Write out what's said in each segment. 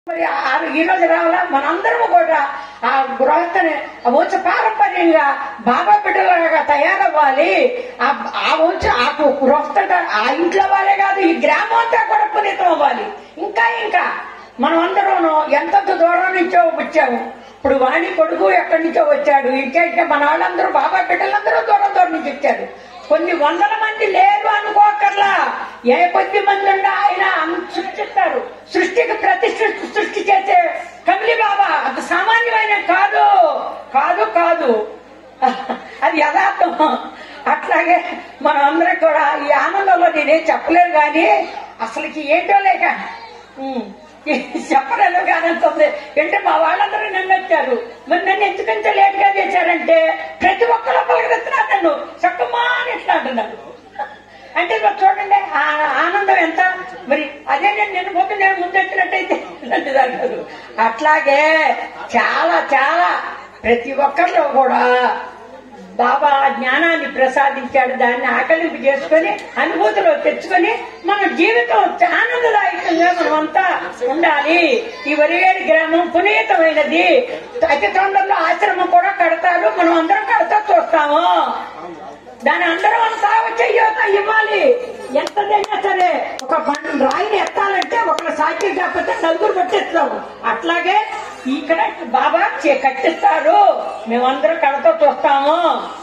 మరి ఆ- ఈ రోజు రావాలా మనందరం కూడా ఆ గృహస్థని ఆ వంశ పారంపర్యంగా బాబా బిడ్డలుగా తయారవ్వాలి ఆ ఆ వంశ ఆ గృహస్థ ఆ ఇంట్లో వాళ్ళే కాదు ఈ గ్రామం అంతా కూడా పునీతం అవ్వాలి ఇంకా ఇంకా మనం అందరం ఎంత దూరం నుంచో వచ్చాము ఇప్పుడు వాణి కొడుకు ఎక్కడి నుంచో వచ్చాడు ఇంకా ఇంకా మన వాళ్ళందరూ బాబా బిడ్డలందరూ దూరం దూరం నుంచి వచ్చారు కొన్ని వందల మంది లేరు అనుకోకర్లా ఏ కొద్ది మంది ఉండా ఆయన అన్- సృష్టిస్తారు సృష్టికి ప్రతిష్ఠ సృష్టి చేసే కమిలి బాబా అది సామాన్యమైన కాదు కాదు కాదు అది యథార్థం అట్లాగే మనం అందరం కూడా ఈ ఆనందంలో నేనేం చెప్పలేను కానీ అసలుకి ఏంటో లేక ఉమ్, చెప్పలేదు కానీ అంటుంది అంటే మా వాళ్ళందరూ నన్ను వచ్చారు మరి నన్ను ఎందుకంత లేట్ గా చేశారంటే ప్రతి ఒక్కరు పలకరిస్తున్నారు నన్ను చెప్పమ్మా అని ఇట్లా అంటున్నారు అంటే మరి చూడండి ఆ ఆనందం ఎంత మరి అదే నేను నిన్న పోతే నేను ముందెట్టినట్టయితే నన్ను తగ్గదు అట్లాగే చాలా చాలా ప్రతి ఒక్కరిలో కూడా బాబా జ్ఞానాన్ని ప్రసాదించాడు దాన్ని ఆకలింపు చేసుకొని అనుభూతిలో తెచ్చుకొని మన జీవితం ఆనందదాయకంగా మనం అంతా ఉండాలి ఈ వరివేడి గ్రామం పునీతమైనది అతి తొందరలో ఆశ్రమం కూడా కడతారు మనం అందరం కడతా చూస్తాము దాని అందరం అంతా చెయ్యత ఇవ్వాలి ఎంతదైనా సరే ఒక బండ రాయిని ఎత్తాలంటే ఒకరు సాధ్యం కాకపోతే నలుగురు పట్టిస్తాము అట్లాగే ఇక్కడ బాబా చే- కట్టిస్తారు మేమందరం కడతా చూస్తాము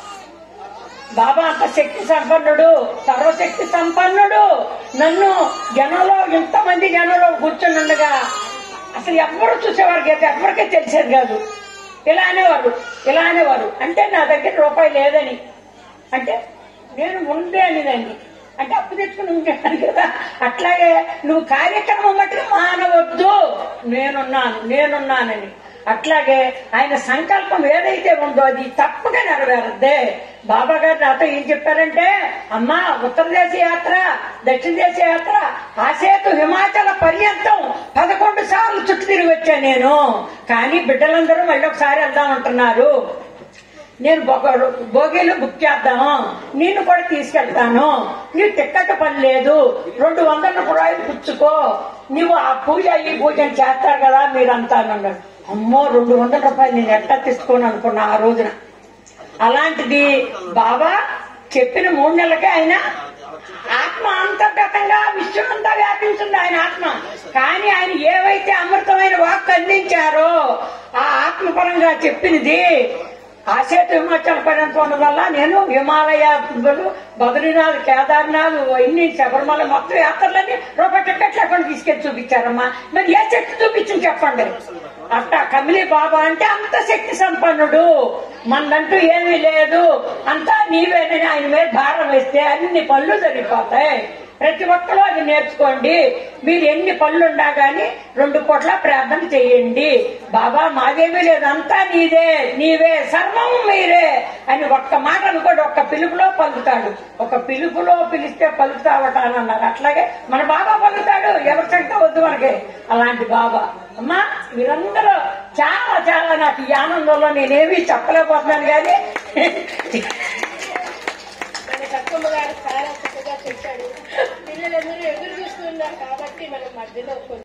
బాబా అంత శక్తి సంపన్నుడు సర్వశక్తి సంపన్నుడు నన్ను జనంలో ఇంతమంది జనంలో కూర్చొని ఉండగా అసలు ఎవ్వరు చూసేవారు కాదు ఎవరికీ తెలిసేది కాదు ఇలా అనేవారు ఇలా అనేవారు అంటే నా దగ్గర రూపాయి లేదని అంటే నేను ఉందే అనేదాన్ని అంటే అప్పు తెచ్చుకుని ఉంటాను కదా అట్లాగే నువ్వు కార్యక్రమం మట్టుకు మానవద్దు నేనున్నాను నేనున్నానని అట్లాగే ఆయన సంకల్పం ఏదైతే ఉందో అది తప్పగా నెరవేరద్దే బాబా గారు నాతో ఏం చెప్పారంటే అమ్మా ఉత్తర దేశ యాత్ర దక్షిణ దేశ యాత్ర ఆసేతు హిమాచల పర్యంతం పదకొండు సార్లు చుట్టూ తిరిగి వచ్చా నేను కానీ బిడ్డలందరూ మళ్ళీ ఒకసారి వెళ్దాం అంటున్నారు నేను బొగ- బోగీలు బుక్ చేద్దాము నిన్ను కూడా తీసుకెళ్తాను నీవు టిక్కెట్ పని లేదు రెండు వందల రూపాయలు పుచ్చుకో నువ్వు ఆ పూజ ఈ పూజ అని చేస్తారు కదా మీరంతా అన్నాడు అమ్మో రెండు వందల రూపాయలు నేను ఎట్లా తీసుకోను అనుకున్నా ఆ రోజున అలాంటిది బాబా చెప్పిన మూడు నెలలకే ఆయన ఆత్మ అంతర్గతంగా విశ్వం అంతా వ్యాపించింది ఆయన ఆత్మ కానీ ఆయన ఏవైతే అమృతమైన వాక్కు అందించారో ఆ ఆత్మపరంగా చెప్పినది ఆసేతు హిమాచల్ పర్యంతం ఉండడం వల్ల నేను హిమాలయ బద్రీనాథ్ కేదార్నాథ్ ఇన్ని శబరిమల మొత్తం యాత్రలన్నీ రూపాయి టికెట్ లేకుండా తీసుకెళ్లి చూపించారమ్మా మరి ఏ శక్తి చూపించింది చెప్పండి అట్టా కమిలి బాబా అంటే అంత శక్తి సంపన్నుడు మనదంటూ ఏమీ లేదు అంతా నీవేనని ఆయన మీద భారం వేస్తే అన్ని పనులు జరిగిపోతాయి ప్రతి ఒక్కరూ అది నేర్చుకోండి మీరు ఎన్ని పనులు ఉన్నా గాని రెండు పూట్ల ప్రార్థన చేయండి బాబా మాదేమీ లేదు అంతా నీదే నీవే సర్వం మీరే అని ఒక్క మాట అనుకోండి ఒక్క పిలుపులో పలుకుతాడు ఒక పిలుపులో పిలిస్తే పలుకుతావటాను అన్నారు అట్లాగే మన బాబా పలుకుతాడు ఎవరి సంఖ్య వద్దు మనకి అలాంటి బాబా అమ్మా మీరందరూ చాలా చాలా నాకు ఈ ఆనందంలో నేనేమీ చెప్పలేకపోతున్నాను కానీ మన సత్యమ్మ గారు చాలా చక్కగా చెప్పాడు పిల్లలందరూ ఎదురు చూస్తున్నారు కాబట్టి మనం మధ్యలో కొంచెం